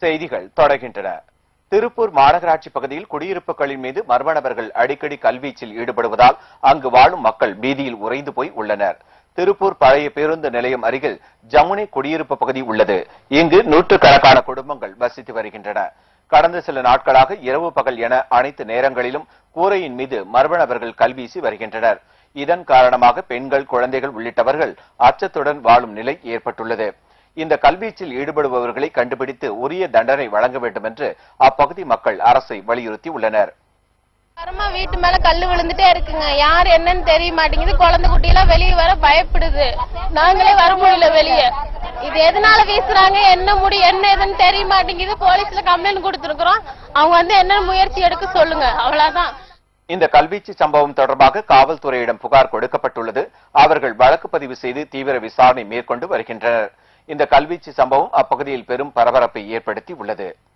செய்திகள் தொடர்கின்றன திருப்பூர் மாநகராட்சி பகுதியில் குடியிருப்புகளின் மீது மர்ம நபர்கள் அடிக்கடி கல்வீச்சில் ஈடுபடுவதால் அங்கு வாழும் மக்கள் பீதியில் உறைந்து போய் உள்ளனர் திருப்பூர் பழைய பேருந்து நிலையம் அருகில் ஜமுனை குடியிருப்பு பகுதி உள்ளது இங்கு நூற்றுக்கணக்கான குடும்பங்கள் வசித்து வருகின்றன கடந்த சில நாட்களாக இரவு பகல் என அனைத்து நேரங்களிலும் கூரையின் மீது மர்ம நபர்கள் கல்வீசி வருகின்றனர் இதன் காரணமாக பெண்கள் குழந்தைகள் உள்ளிட்டவர்கள் அச்சத்துடன் வாழும் நிலை ஏற்பட்டுள்ளது இந்த கல்வீச்சில் ஈடுபடுபவர்களை கண்டுபிடித்து உரிய தண்டனை வழங்க வேண்டும் என்று அப்பகுதி மக்கள் அரசை வலியுறுத்தி உள்ளனர் வரமா வீட்டு மேல கல்லு விழுந்துட்டே இருக்குங்க யார் என்னன்னு தெரிய மாட்டேங்குது குழந்தை குட்டியெல்லாம் வெளியே வர பயப்படுது நாங்களே வர முடியல வெளியே இது எதனால வீசுறாங்க என்ன முடி என்ன ஏதுன்னு தெரிய மாட்டேங்குது போலீஸ்ல கம்ப்ளைண்ட் கொடுத்துருக்கோம் அவங்க வந்து என்ன முயற்சி எடுக்க சொல்லுங்க அவ்வளவுதான் இந்த கல்வீச்சு சம்பவம் தொடர்பாக காவல்துறையிடம் புகார் கொடுக்கப்பட்டுள்ளது அவர்கள் வழக்கு பதிவு செய்து தீவிர விசாரணை மேற்கொண்டு வருகின்றனர் இந்த கல்வீச்சு சம்பவம் அப்பகுதியில் பெரும் பரபரப்பை ஏற்படுத்தி உள்ளது